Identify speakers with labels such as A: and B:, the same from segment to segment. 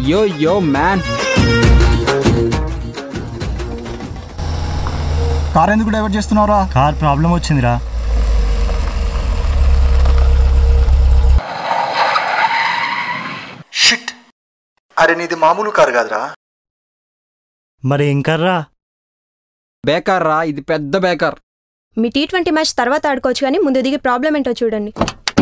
A: యో yo man
B: car ఎందుకు divert చేస్తున్నావురా
C: కార్ ప్రాబ్లం వచ్చిందిరా
B: షిట్ అరే నీది మామూలు కారు కాదురా
C: మరి ఏం కర్రా
A: బేకార్ రా ఇది పెద్ద బేకార్
D: మీ టీ ట్వంటీ మ్యాచ్ తర్వాత ఆడుకోవచ్చు కానీ ముందు దిగి ప్రాబ్లం ఏంటో చూడండి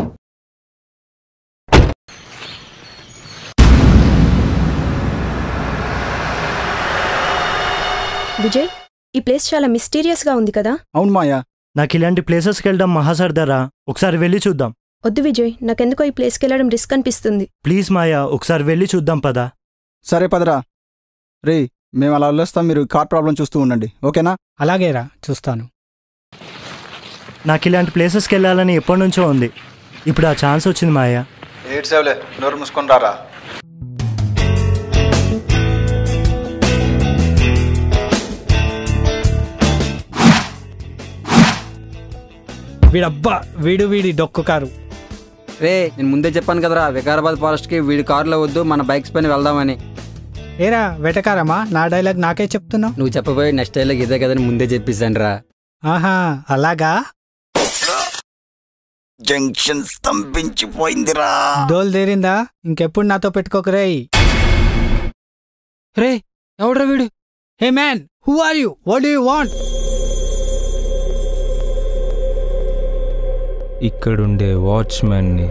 D: విజయ్ ఈ ప్లేస్ చాలా మిస్టీరియస్గా ఉంది కదా
B: అవును మాయా
C: నాకు ఇలాంటి ప్లేసెస్కి వెళ్ళడం మహాసర్దారా ఒకసారి వెళ్ళి చూద్దాం
D: వద్దు విజయ్ నాకెందుకో ఈ ప్లేస్కి వెళ్ళడం రిస్క్ అనిపిస్తుంది
C: ప్లీజ్ మాయా ఒకసారి వెళ్ళి చూద్దాం పదా
B: సరే పదరా రే మేము అలా వెళ్ళొస్తాం మీరు కార్ ప్రాబ్లం చూస్తూ ఉండండి ఓకేనా
E: అలాగేరా చూస్తాను
C: నాకు ఇలాంటి ప్లేసెస్కి వెళ్ళాలని ఎప్పటి నుంచో ఉంది ఇప్పుడు ఆ ఛాన్స్ వచ్చింది మాయా
B: ఎయిట్ సేవలే నోరు మూసుకొని రారా
E: వీడబ్బా వీడు వీడి డొక్కు కారు
A: రే నేను ముందే చెప్పాను కదరా వికారాబాద్ ఫారెస్ట్కి వీడి కారులో వద్దు మన బైక్స్ పైన వెళ్దామని
E: ఏరా వెటకారమా నా డైలాగ్ నాకే చెప్తున్నావు
A: నువ్వు చెప్పబోయే నెక్స్ట్ డైలాగ్ ఇదే కదని ముందే చెప్పేశాను రా
E: ఆహా అలాగా
B: జంక్షన్ స్తంభించిపోయిందిరా
E: డోల్ దేరిందా ఇంకెప్పుడు నాతో పెట్టుకోకరేయ్
A: రే ఎవడ్రా వీడు
E: hey man who are you what do you want
F: ఇక్కడుండే వాచ్మెన్ని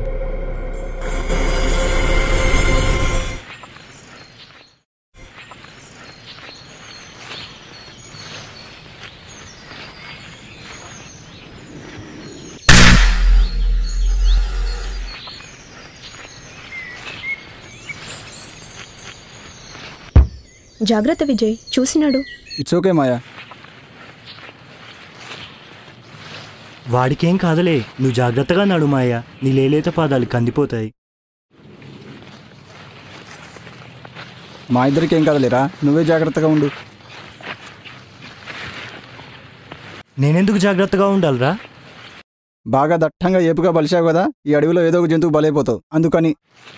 D: జాగ్రత్త విజయ్ చూసినాడు
B: ఇట్స్ ఓకే మాయా
C: వాడికేం కాదులే నువ్వు జాగ్రత్తగా నడు మాయా నీ లేలేత పాదాలు కందిపోతాయి
B: మా ఇద్దరికి ఏం కదలేరా నువ్వే జాగ్రత్తగా ఉండు
C: నేనెందుకు జాగ్రత్తగా ఉండాలిరా
B: బాగా దట్టంగా ఏపుగా బలిచావు కదా ఈ అడవిలో ఏదో ఒక జంతువు బలైపోతావు అందుకని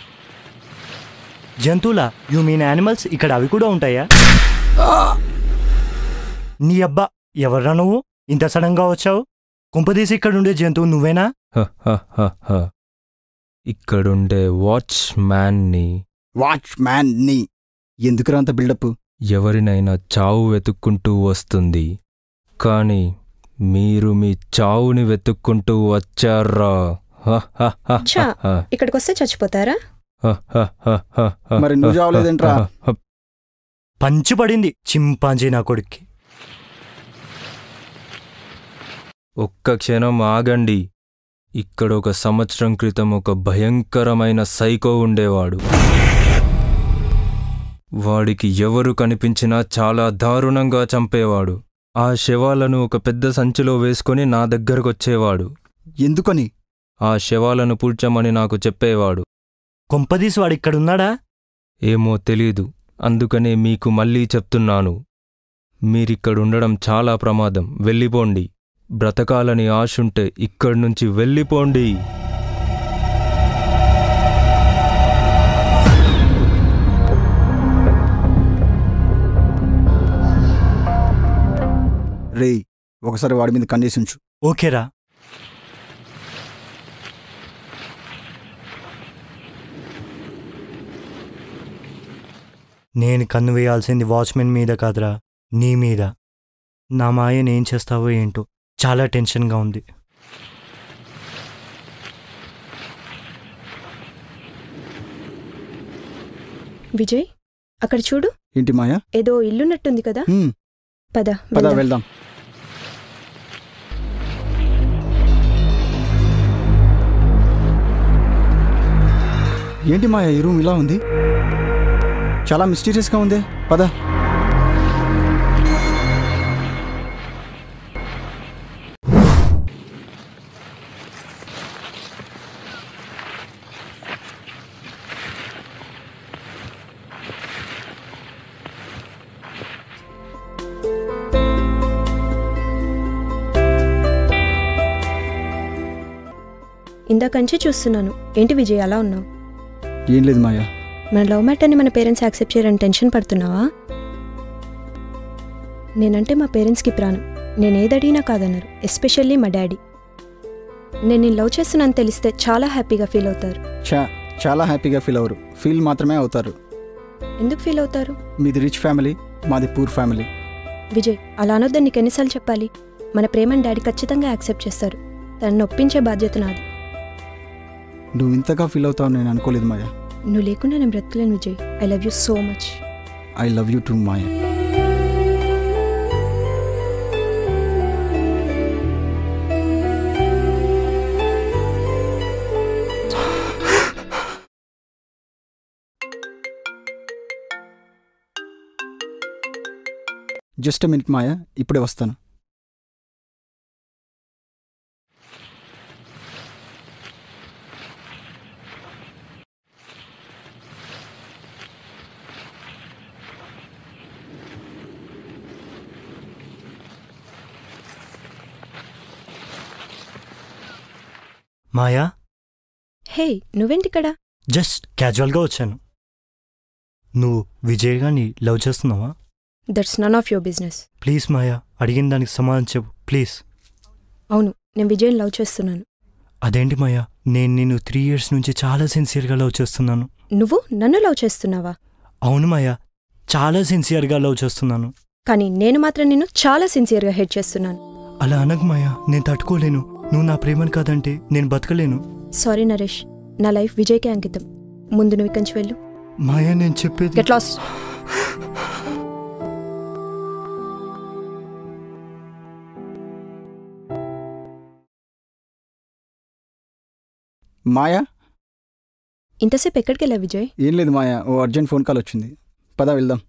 C: జంతువులా యూ మీన్ యానిమల్స్ ఇక్కడ అవి కూడా ఉంటాయా నీ అబ్బా ఎవర్రా నువ్వు ఇంత సడన్గా వచ్చావు కుంపదీసి ఇక్కడ ఉండే జంతువు నువ్వేనా
F: హ హ హ హ. ఇక్కడుండే వాచ్మ్యాన్ని
B: వాచ్ మ్యాన్ నీ ఎందుకురా అంత బిల్డప్
F: ఎవరినైనా చావు వెతుక్కుంటూ వస్తుంది కానీ మీరు మీ చావుని వెతుక్కుంటూ వచ్చారా హ హ హ హ
D: ఛా.
F: హ.
D: ఇక్కడికి వస్తే చచ్చిపోతారా
F: హ హ హ హ హ.
B: మరి నువ్వు చావలేదేంట్రా?
F: హ హ.
C: పంచి పడింది చింపాంజీ నా కొడుక్కి
F: ఒక్క క్షణం ఆగండి ఇక్కడ ఒక సంవత్సరం క్రితం ఒక భయంకరమైన సైకో ఉండేవాడు వాడికి ఎవరు కనిపించినా చాలా దారుణంగా చంపేవాడు ఆ శవాలను ఒక పెద్ద సంచిలో వేసుకొని నా దగ్గరకొచ్చేవాడు
B: ఎందుకని
F: ఆ శవాలను పూడ్చమని నాకు చెప్పేవాడు
C: కొంపదీసి వాడు ఇక్కడున్నాడా
F: ఏమో తెలీదు అందుకనే మీకు మళ్ళీ చెప్తున్నాను మీరిక్కడుండడం చాలా ప్రమాదం వెళ్ళిపోండి బ్రతకాలని ఆశుంటే ఇక్కడి నుంచి వెళ్ళిపోండి
B: రేయ్ ఒకసారి వాడి మీద కండిషన్ ఉంచు
C: ఓకేరా నేను కన్ను వేయాల్సింది వాచ్మెన్ మీద కాదురా నీ మీద నా మాయని ఏం చేస్తావో ఏంటో చాలా టెన్షన్గా ఉంది
D: విజయ్ అక్కడ చూడు
B: ఏంటి మాయా
D: ఏదో ఇల్లున్నట్టుంది కదా
B: హ్మ్,
D: పద
B: పద
D: వెళ్దాం.
B: వెళ్దాం ఏంటి మాయా ఈ రూమ్ ఇలా ఉంది చాలా మిస్టీరియస్గా ఉంది పద
D: ఇందాకంచి చూస్తున్నాను ఏంటి విజయ్ అలా ఉన్నావు
B: ఏం లేదు మాయా
D: మన లవ్ మ్యాటర్ని మన పేరెంట్స్ యాక్సెప్ట్ చేయరని టెన్షన్ పడుతున్నావా నేనంటే మా పేరెంట్స్కి ప్రాణం నేను ఏది అడిగినా కాదన్నారు ఎస్పెషల్లీ మా డాడీ నేను నేను లవ్ చేస్తున్నాను తెలిస్తే చాలా హ్యాపీగా ఫీల్ అవుతారు
B: చా చాలా హ్యాపీగా ఫీల్ అవ్వరు ఫీల్ మాత్రమే అవుతారు
D: ఎందుకు ఫీల్ అవుతారు
B: మీది రిచ్ ఫ్యామిలీ మాది పూర్ ఫ్యామిలీ
D: విజయ్ అలా అనొద్దని నీకు ఎన్నిసార్లు చెప్పాలి మన ప్రేమని డాడీ ఖచ్చితంగా యాక్సెప్ట్ చేస్తారు తనను ఒప్పించే బాధ్యత నాది
B: నువ్వు ఇంతగా ఫీల్ అవుతావు నేను అనుకోలేదు మాయా
D: నువ్వు లేకుండా నేను బ్రతకలేను Vijay I love you so much
B: I love you too Maya just minute Maya ఇప్పుడే వస్తాను
C: మాయా
D: హే నువ్వేంటిక్కడ
C: జస్ట్ క్యాజువల్గా వచ్చాను నువ్వు విజయ్ గారిని లవ్ చేస్తున్నావా
D: that's none of your business
C: please Maya అడిగిన దానికి సమాధానం చెప్పు ప్లీజ్
D: అవును నేను విజయ్ని లవ్ చేస్తున్నాను
C: అదేంటి మాయా నేను నిన్ను త్రీ ఇయర్స్ నుంచి చాలా సిన్సియర్గా లవ్ చేస్తున్నాను
D: నువ్వు నన్ను లవ్ చేస్తున్నావా
C: అవును మాయా చాలా సిన్సియర్గా లవ్ చేస్తున్నాను
D: కానీ నేను మాత్రం నిన్ను చాలా సిన్సియర్గా హెడ్ చేస్తున్నాను
C: అలా అనకు మాయా నేను తట్టుకోలేను నువ్వు నా ప్రేమను కాదంటే నేను బతకలేను
D: సారీ నరేష్ నా లైఫ్ విజయ్కే అంకితం ముందు నువ్వు ఇక్కడి నుంచి వెళ్ళు
C: మాయా నేను చెప్పేది
D: గెట్ లాస్
B: మాయా
D: ఇంతసేపు ఎక్కడికి వెళ్ళా విజయ్
B: ఏం లేదు మాయా ఓ అర్జెంట్ ఫోన్ కాల్ వచ్చింది పద వెళ్దాం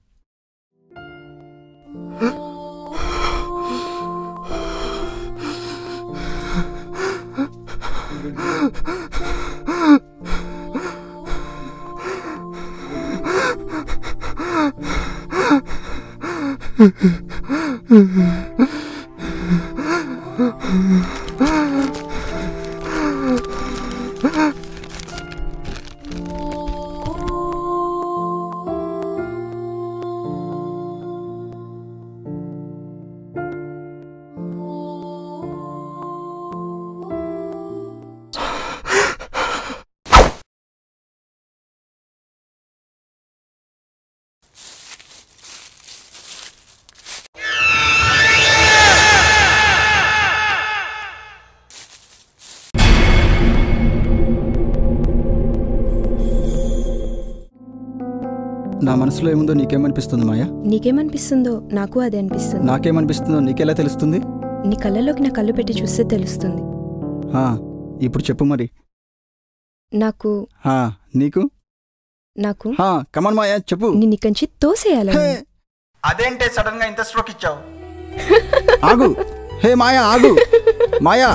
B: నా మనసులో ఏముందో నీకేమనిపిస్తుంది మాయా
D: నీకేమనిపిస్తుందో నాకు అదే అనిపిస్తుంది
B: నాకేమనిపిస్తుందో నీకెలా తెలుస్తుంది
D: నీ కళ్ళలోకి నా కళ్ళు పెట్టి చూస్తే తెలుస్తుంది
B: హా, ఇప్పుడు చెప్పు మరి
D: నాకు
B: హా, నీకు
D: నాకు
B: హా, కమాన్ మాయా చెప్పు
D: నిన్ను ఇక్కడి నుంచి తోసేయాలని
B: హే, అదేంటే సడన్ గా ఇంత స్ట్రోక్ ఇచ్చావు ఆగు హే మాయా ఆగు మాయా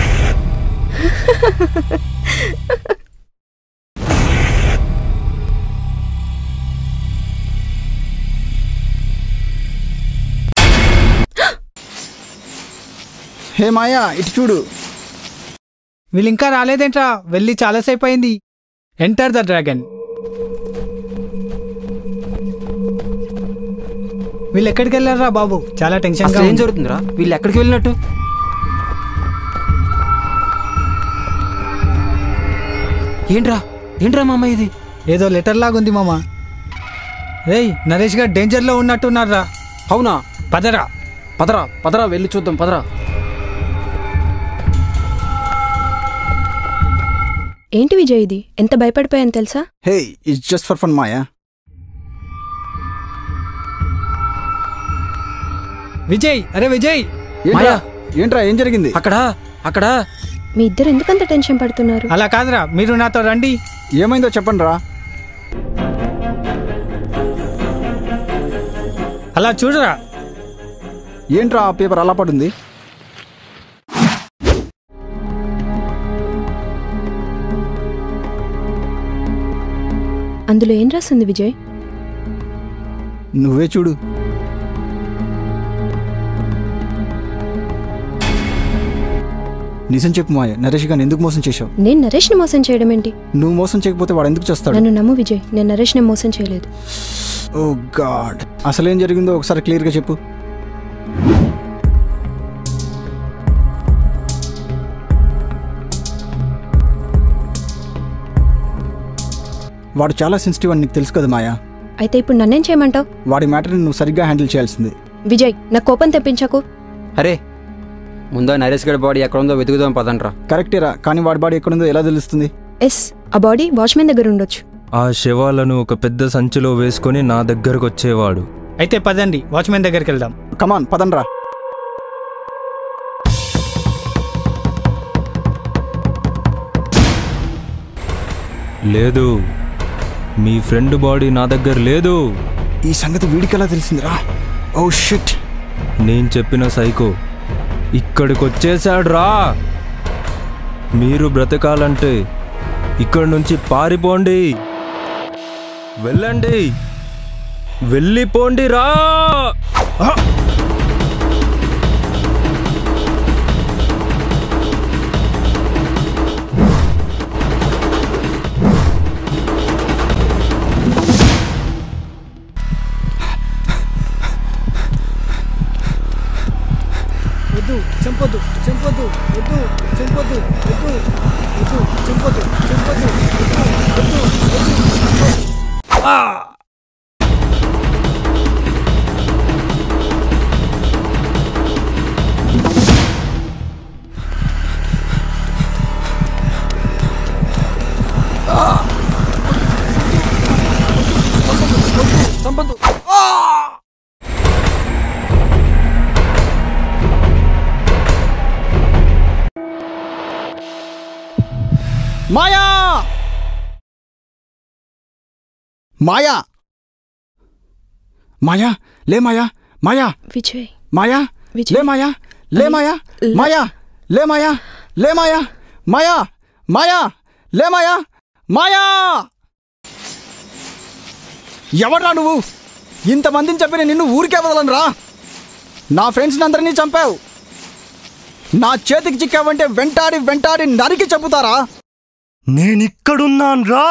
B: హే మాయా ఇటు చూడు
E: వీళ్ళు ఇంకా రాలేదేంట్రా వెళ్ళి చాలాసేపు అయింది ఎంటర్ ద డ్రాగన్ వీళ్ళు ఎక్కడికి వెళ్ళారా బాబు చాలా టెన్షన్
A: అసలు ఏం జరుగుతుందిరా వీళ్ళు ఎక్కడికి వెళ్ళినట్టు ఏంట్రా ఏంట్రా మామ ఇది
E: ఏదో లెటర్ లాగా ఉంది మామ రేయ్ నరేష్ గారు డేంజర్లో ఉన్నట్టున్నారా
A: అవునా
E: పదరా
A: పదరా పదరా వెళ్ళి చూద్దాం పదరా
D: ఏంటి విజయ్ ఇది ఎంత భయపడిపోయాను తెలుసా
B: hey it's just for fun Maya
E: Vijay అరే విజయ్
B: ఏంట్రా
A: మాయా.
B: ఏంట్రా ఏం జరిగింది
A: అక్కడ అక్కడ
D: మీ ఇద్దరు ఎందుకంత టెన్షన్ పడుతున్నారు
E: అలా కాదురా మీరు నాతో రండి
B: ఏమైందో చెప్పండి రా
E: అలా చూడరా
B: ఏంట్రా ఆ పేపర్ అలా పడుంది
D: అందులో ఏం రాసింది విజయ్
B: నువ్వే చూడు నిజం చెప్పు మాయ నరేష్ గారిని ఎందుకు మోసం చేశావు
D: నేను నరేష్ని మోసం చేయడం ఏంటి
B: నువ్వు మోసం చేయకపోతే వాడు ఎందుకు చేస్తాడు
D: నన్ను నమ్ము విజయ్ నేను నరేష్ని మోసం చేయలేదు
B: ఓ గాడ్ అసలు ఏం జరిగిందో ఒకసారి క్లియర్గా చెప్పు వాడు చాలా సెన్సిటివ్ అని నీకు తెలుసు కదా మాయా
D: అయితే ఇప్పుడు నన్నేం చేయమంటావు
B: వాడి మ్యాటర్ని నువ్వు సరిగ్గా హ్యాండిల్ చేయాల్సింది
D: విజయ్ నా కోపం తెప్పించకు
A: అరే ముందా నరేష్ గడి బాడీ ఎక్కడ ఉందో వెతుకుదాం పదండ్రా
B: కరెక్టేరా కానీ వాడి బాడీ ఎక్కడుందో ఎలా తెలుస్తుంది
D: ఎస్ ఆ బాడీ వాచ్మెన్ దగ్గర ఉండొచ్చు
F: ఆ శవాలను ఒక పెద్ద సంచిలో వేసుకొని నా దగ్గరకు వచ్చేవాడు
E: అయితే పదండి వాచ్మెన్ దగ్గరికి వెళ్దాం
B: కమాన్ పదండ్రా
F: లేదు మీ ఫ్రెండ్ బాడీ నా దగ్గర లేదు
B: ఈ సంగతి వీడికి ఎలా తెలిసిందిరా ఓ షిట్
F: నేను చెప్పిన సైకో ఇక్కడికి వచ్చేసాడు రా మీరు బ్రతకాలంటే ఇక్కడి నుంచి పారిపోండి వెళ్ళండి వెళ్ళిపోండి రా
E: వద్దు చంపొద్దు చంపొద్దు వద్దు చంపొద్దు వద్దు వద్దు చంపొద్దు చంపొద్దు వద్దు వద్దు
B: మాయా మాయా మాయా లే మాయా మాయా
D: విజయ్
B: మాయా
D: విజయ్.
B: లే మాయా లే మాయా
D: లే-
B: మాయా లే మాయా లే మాయా మాయా మాయా లే మాయా మాయా ఎవడ్రా నువ్వు ఇంతమందిని చెప్పిన నిన్ను ఊరికే వదలను రా నా ఫ్రెండ్స్ని అందరినీ చంపావు నా చేతికి చిక్కావంటే వెంటాడి వెంటాడి నరికి చెబుతారా
C: నేనిక్కడున్నాను రా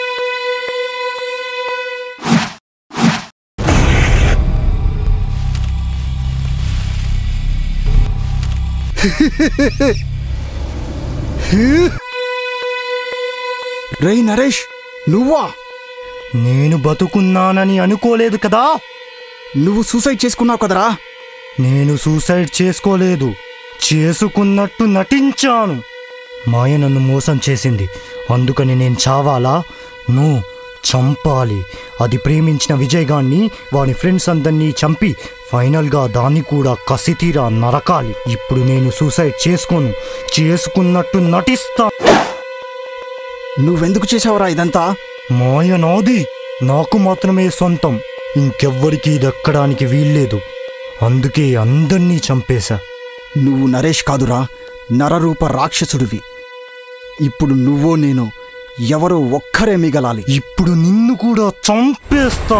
B: రేయ్ నరేష్ నువ్వా
C: నేను బతుకున్నానని అనుకోలేదు కదా
B: నువ్వు సూసైడ్ చేసుకున్నావు కదరా
C: నేను సూసైడ్ చేసుకోలేదు చేసుకున్నట్టు నటించాను మాయ నన్ను మోసం చేసింది అందుకని నేను చావాలా నో చంపాలి అది ప్రేమించిన విజయ్ గాన్ని వాని ఫ్రెండ్స్ అందరినీ చంపి ఫైనల్గా దాన్ని కూడా కసితీరా నరకాలి ఇప్పుడు నేను సూసైడ్ చేసుకోను చేసుకున్నట్టు నటిస్తా
B: నువ్వెందుకు చేసావురా ఇదంతా
C: మాయ నాది నాకు మాత్రమే సొంతం ఇంకెవ్వరికీ దక్కడానికి వీల్లేదు అందుకే అందర్నీ చంపేశా
B: నువ్వు నరేష్ కాదురా నరరూప రాక్షసుడివి ఇప్పుడు నువ్వో నేను ఎవరో ఒక్కరే మిగలాలి
C: ఇప్పుడు నిన్ను కూడా చంపేస్తా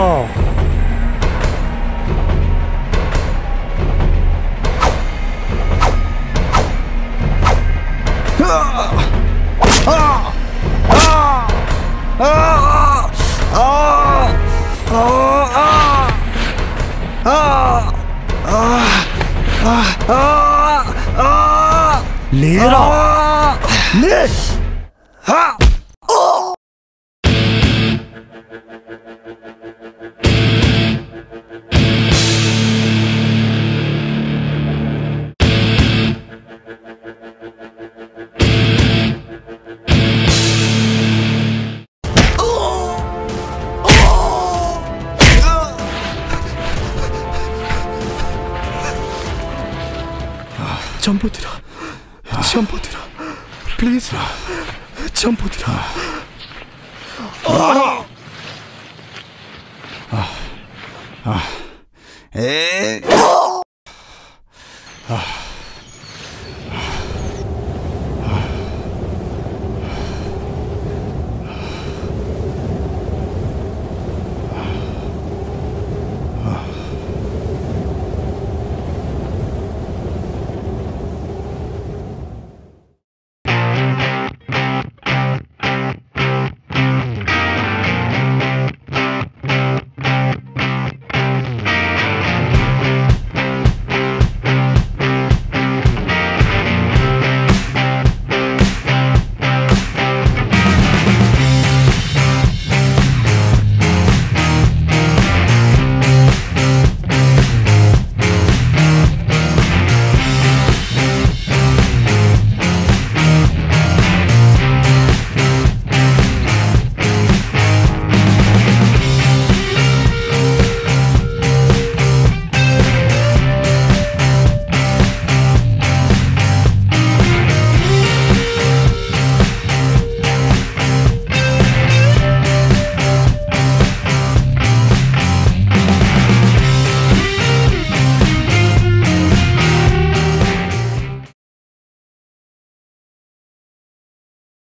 C: లేరా లే
B: చంపుతురా చంపుతురా ప్లీజ్ రా చంపుతురా ఏ